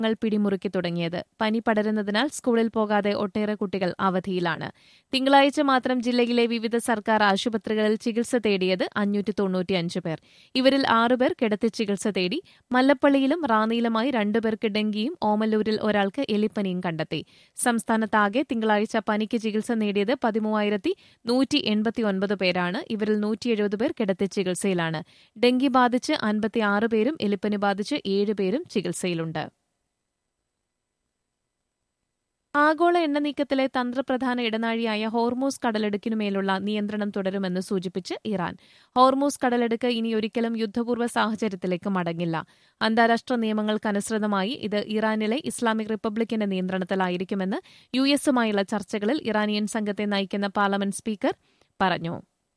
ങ്ങൾ പിടിമുറുക്കി തുടങ്ങിയത് പനി പടരുന്നതിനാൽ സ്കൂളിൽ പോകാതെ ഒട്ടേറെ കുട്ടികൾ അവധിയിലാണ് തിങ്കളാഴ്ച മാത്രം ജില്ലയിലെ വിവിധ സർക്കാർ ആശുപത്രികളിൽ ചികിത്സ തേടിയത് അഞ്ഞൂറ്റി തൊണ്ണൂറ്റിയഞ്ച് പേർ ഇവരിൽ ആറുപേർ കിടത്തി ചികിത്സ തേടി മല്ലപ്പള്ളിയിലും റാന്നിയിലുമായി രണ്ടുപേർക്ക് ഡെങ്കിയും ഓമല്ലൂരിൽ ഒരാൾക്ക് എലിപ്പനിയും കണ്ടെത്തി സംസ്ഥാനത്താകെ തിങ്കളാഴ്ച പനിക്ക് ചികിത്സ നേടിയത് പതിമൂവായിരത്തി നൂറ്റി എൺപത്തിയൊൻപത് പേരാണ് ഇവരിൽ നൂറ്റി എഴുപത് പേർ കിടത്തി ചികിത്സയിലാണ് ഡെങ്കി ബാധിച്ച് അൻപത്തിയാറ് പേരും എലിപ്പനി ബാധിച്ച് ഏഴ് പേരും ചികിത്സയിലുണ്ട് ആഗോള എണ്ണ നീക്കത്തിലെ തന്ത്രപ്രധാന ഇടനാഴിയായ ഹോർമൂസ് കടലെടുക്കിനുമേലുള്ള നിയന്ത്രണം തുടരുമെന്ന് സൂചിപ്പിച്ച് ഇറാൻ ഹോർമൂസ് കടലെടുക്ക് ഇനി ഒരിക്കലും യുദ്ധപൂർവ്വ സാഹചര്യത്തിലേക്ക് മടങ്ങില്ല അന്താരാഷ്ട്ര നിയമങ്ങൾക്കനുസൃതമായി ഇത് ഇറാനിലെ ഇസ്ലാമിക് റിപ്പബ്ലിക്കിന്റെ നിയന്ത്രണത്തിലായിരിക്കുമെന്ന് യു എസുമായുള്ള ചർച്ചകളിൽ ഇറാനിയൻ സംഘത്തെ നയിക്കുന്ന പാർലമെന്റ് സ്പീക്കർ പറഞ്ഞു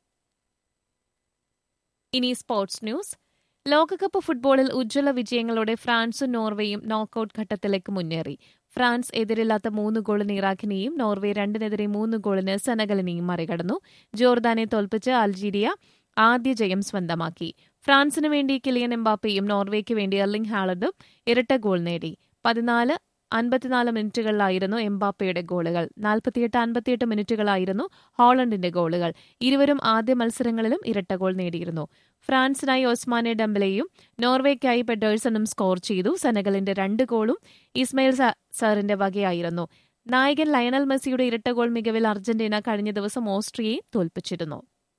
ഇനി സ്പോർട്സ് ന്യൂസ് ലോകകപ്പ് ഫുട്ബോളിൽ ഉജ്ജ്വല വിജയങ്ങളോടെ ഫ്രാൻസും നോർവേയും നോക്കൌട്ട് ഘട്ടത്തിലേക്ക് മുന്നേറി ഫ്രാൻസ് എതിരില്ലാത്ത മൂന്ന് ഗോളിന് ഇറാഖിനെയും നോർവേ രണ്ടിനെതിരെ മൂന്ന് ഗോളിന് സെനഗലിനെയും മറികടന്നു ജോർദാനെ തോൽപ്പിച്ച് അൾജീരിയ ആദ്യ ജയം സ്വന്തമാക്കി ഫ്രാൻസിനു വേണ്ടി കിലിയൻ എംബാപ്പയും നോർവേയ്ക്ക് വേണ്ടി എർലിംഗ് ഹാളണ്ടും ഇരട്ട ഗോൾ നേടി പതിനാല് അൻപത്തിനാല് മിനിറ്റുകളിലായിരുന്നു എംബാപ്പയുടെ ഗോളുകൾ നാൽപ്പത്തിയെട്ട് അൻപത്തിയെട്ട് മിനിറ്റുകളായിരുന്നു ഹോളണ്ടിന്റെ ഗോളുകൾ ഇരുവരും ആദ്യ മത്സരങ്ങളിലും ഇരട്ട ഗോൾ നേടിയിരുന്നു ഫ്രാൻസിനായി ഒസ്മാനെ ഡംബലെയും നോർവേയ്ക്കായി പെഡേഴ്സണും സ്കോർ ചെയ്തു സെനഗലിന്റെ രണ്ട് ഗോളും ഇസ്മയിൽ സാറിന്റെ വകയായിരുന്നു നായകൻ ലയണൽ മെസ്സിയുടെ ഇരട്ട ഗോൾ മികവിൽ അർജന്റീന കഴിഞ്ഞ ദിവസം ഓസ്ട്രിയയെ തോൽപ്പിച്ചിരുന്നു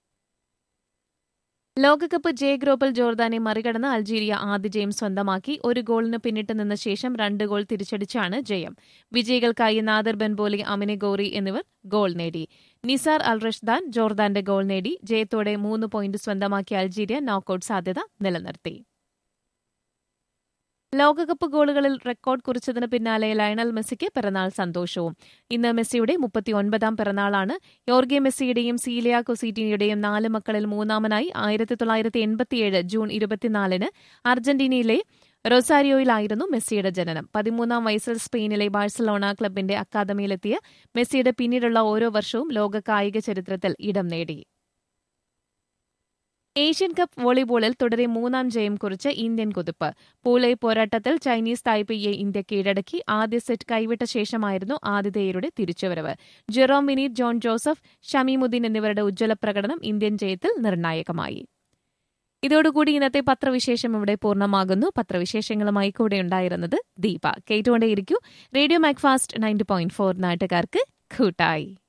ലോകകപ്പ് ജെ ഗ്രൂപ്പിൽ ജോർദാനെ മറികടന്ന് അൾജീരിയ ആദ്യ ജയം സ്വന്തമാക്കി ഒരു ഗോളിന് പിന്നിട്ട് നിന്ന ശേഷം രണ്ട് ഗോൾ തിരിച്ചടിച്ചാണ് ജയം വിജയികൾക്കായി നാദർ ബെൻബോലി അമിനെ ഗോറി എന്നിവർ ഗോൾ നേടി നിസാർ അൽ റഷ്ദാൻ ജോർദാന്റെ ഗോൾ നേടി ജയത്തോടെ മൂന്ന് പോയിന്റ് സ്വന്തമാക്കിയ അൾജീരിയ നോക്കൌട്ട് സാധ്യത നിലനിർത്തി ലോകകപ്പ് ഗോളുകളിൽ റെക്കോർഡ് കുറിച്ചതിന് പിന്നാലെ ലയണൽ മെസ്സിക്ക് പിറന്നാൾ സന്തോഷവും ഇന്ന് മെസ്സിയുടെ മുപ്പത്തിയൊൻപതാം പിറന്നാളാണ് യോർഗെ മെസ്സിയുടെയും സീലിയ കൊസീറ്റിനിയുടെയും നാല് മക്കളിൽ മൂന്നാമനായി ആയിരത്തി തൊള്ളായിരത്തി എൺപത്തിയേഴ് ജൂൺ ഇരുപത്തിനാലിന് അർജന്റീനയിലെ റൊസാരിയോയിലായിരുന്നു മെസ്സിയുടെ ജനനം പതിമൂന്നാം വയസ്സിൽ സ്പെയിനിലെ ബാഴ്സലോണ ക്ലബിന്റെ അക്കാദമിയിലെത്തിയ മെസ്സിയുടെ പിന്നീടുള്ള ഓരോ വർഷവും ലോക കായിക ചരിത്രത്തിൽ ഇടം നേടി ഏഷ്യൻ കപ്പ് വോളിബോളിൽ തുടരെ മൂന്നാം ജയം കുറിച്ച് ഇന്ത്യൻ കുതിപ്പ് പൂളെ പോരാട്ടത്തിൽ ചൈനീസ് തായ്പേയെ ഇന്ത്യ കീഴടക്കി ആദ്യ സെറ്റ് കൈവിട്ട ശേഷമായിരുന്നു ആതിഥേയരുടെ തിരിച്ചുവരവ് Jerome Vineeth John Joseph Shamimuddin എന്നിവരുടെ ഉജ്ജ്വല പ്രകടനം ഇന്ത്യൻ ജയത്തിൽ നിർണായകമായി ഇതോടുകൂടി ഇന്നത്തെ പത്രവിശേഷം ഇവിടെ പൂർണ്ണമാകുന്നു പത്രവിശേഷങ്ങളുമായി കൂടെ ഉണ്ടായിരുന്നത് ദീപ കേട്ടുകൊണ്ടേയിരിക്കൂ radio Macfast ninety point four നാട്ടുകാർക്ക് കൂട്ടായി